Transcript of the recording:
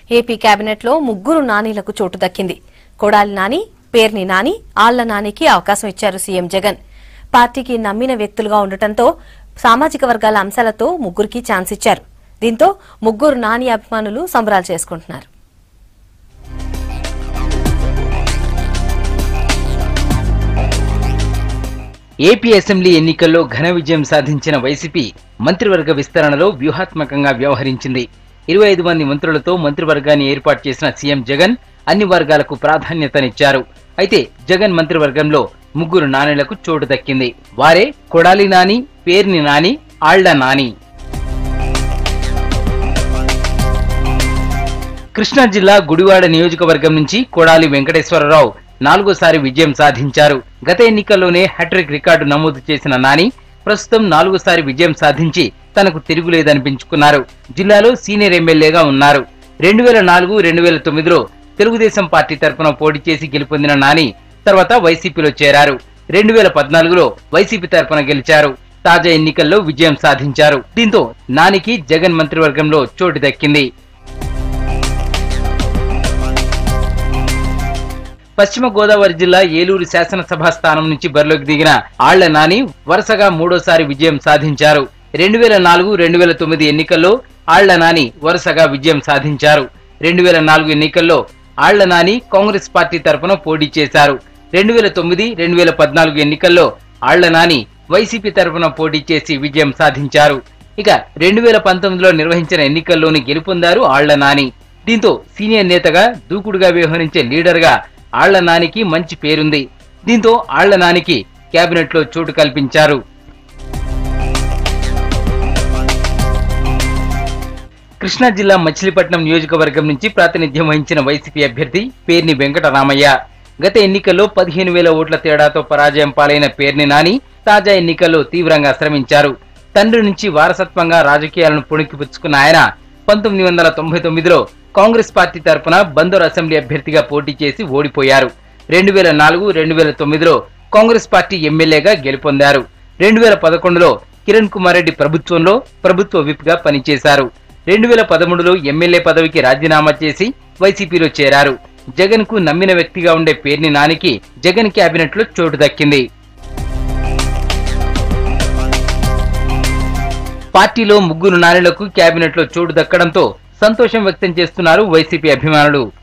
AP కేబినెట్లో ముగ్గురు నానీలకు చోటు దక్కింది కొడాలి నాని పేర్ని నాని ఆళ్ల నానికి అవకాశం ఇచ్చారు సీఎం జగన్ పార్టీకి నమ్మిన వ్యక్తులుగా ఉండటంతో సామాజిక వర్గాల అంశాలతో ముగ్గురికి ఛాన్స్ ఇచ్చారు దీంతో ముగ్గురు నాని అభిమానులు సంబరాలు చేసుకుంటున్నారు ఏపీ అసెంబ్లీ ఎన్నికల్లో ఘన విజయం సాధించిన వైసీపీ మంత్రివర్గ విస్తరణలో వ్యూహాత్మకంగా వ్యవహరించింది ఇరవై ఐదు మంది మంత్రులతో మంత్రివర్గాన్ని ఏర్పాటు చేసిన సీఎం జగన్ అన్ని వర్గాలకు ప్రాధాన్యతనిచ్చారు అయితే జగన్ మంత్రివర్గంలో ముగ్గురు నాణేలకు చోటు దక్కింది వారే కొడాలి నాని పేర్ని నాని ఆళ్ల నాని కృష్ణా జిల్లా గుడివాడ నియోజకవర్గం నుంచి కొడాలి వెంకటేశ్వరరావు నాలుగోసారి విజయం సాధించారు గత ఎన్నికల్లోనే హ్యాట్రిక్ రికార్డు నమోదు చేసిన నాని ప్రస్తుతం నాలుగోసారి విజయం సాధించి తనకు తిరుగులేదనిపించుకున్నారు జిల్లాలో సీనియర్ ఎమ్మెల్యేగా ఉన్నారు రెండు వేల నాలుగు రెండు వేల తొమ్మిదిలో తెలుగుదేశం పార్టీ తరఫున పోటీ చేసి గెలుపొందిన నాని తర్వాత వైసీపీలో చేరారు రెండు వేల పద్నాలుగులో వైసీపీ తరఫున గెలిచారు తాజా ఎన్నికల్లో విజయం సాధించారు దీంతో నానికి జగన్ మంత్రివర్గంలో చోటు దక్కింది పశ్చిమ గోదావరి జిల్లా ఏలూరు శాసనసభ స్థానం నుంచి బరిలోకి దిగిన ఆళ్ల నాని వరుసగా మూడోసారి విజయం సాధించారు రెండు వేల నాలుగు రెండు వేల తొమ్మిది ఎన్నికల్లో ఆళ్ల నాని వరుసగా విజయం సాధించారు రెండు వేల నాలుగు ఎన్నికల్లో ఆళ్ల నాని కాంగ్రెస్ పార్టీ తరఫున పోటీ చేశారు రెండు వేల తొమ్మిది రెండు వేల పద్నాలుగు ఎన్నికల్లో ఆళ్ల నాని వైసీపీ తరఫున పోటీ చేసి విజయం సాధించారు ఇక రెండు వేల పంతొమ్మిదిలో నిర్వహించిన ఎన్నికల్లోని గెలుపొందారు ఆళ్ల నాని దీంతో సీనియర్ నేతగా దూకుడుగా వ్యవహరించే లీడర్గా ఆళ్ల నానికి మంచి పేరుంది దీంతో ఆళ్ల నానికి కేబినెట్ లో చోటు కల్పించారు కృష్ణా జిల్లా మచిలీపట్నం నియోజకవర్గం నుంచి ప్రాతినిధ్యం వహించిన వైసీపీ అభ్యర్థి పేర్ని వెంకటరామయ్య గత ఎన్నికల్లో పదిహేను వేల ఓట్ల తేడాతో పరాజయం పాలైన పేర్ని నాని తాజా ఎన్నికల్లో తీవ్రంగా శ్రమించారు తండ్రి నుంచి వారసత్వంగా రాజకీయాలను పుణికిపుచ్చుకున్న ఆయన పంతొమ్మిది వందల తొంభై తొమ్మిదిలో కాంగ్రెస్ పార్టీ తరపున బందర్ అసెంబ్లీ అభ్యర్థిగా పోటీ చేసి ఓడిపోయారు రెండు వేల నాలుగు రెండు వేల తొమ్మిదిలో కాంగ్రెస్ పార్టీ ఎమ్మెల్యేగా గెలుపొందారు రెండు వేల పదకొండులో కిరణ్ కుమార్ రెడ్డి ప్రభుత్వంలో ప్రభుత్వ విప్ గా పనిచేశారు రెండు వేల పదమూడులో ఎమ్మెల్యే పదవికి రాజీనామా చేసి వైసీపీలో చేరారు జగన్ కు నమ్మిన వ్యక్తిగా ఉండే పేర్ని నానికి జగన్ కేబినెట్ లో చోటు దక్కింది పార్టీలో ముగ్గురు నాయకులకు కేబినెట్ లో చోటు దక్కడంతో సంతోషం వ్యక్తం చేస్తున్నారు వైసీపీ అభిమానులు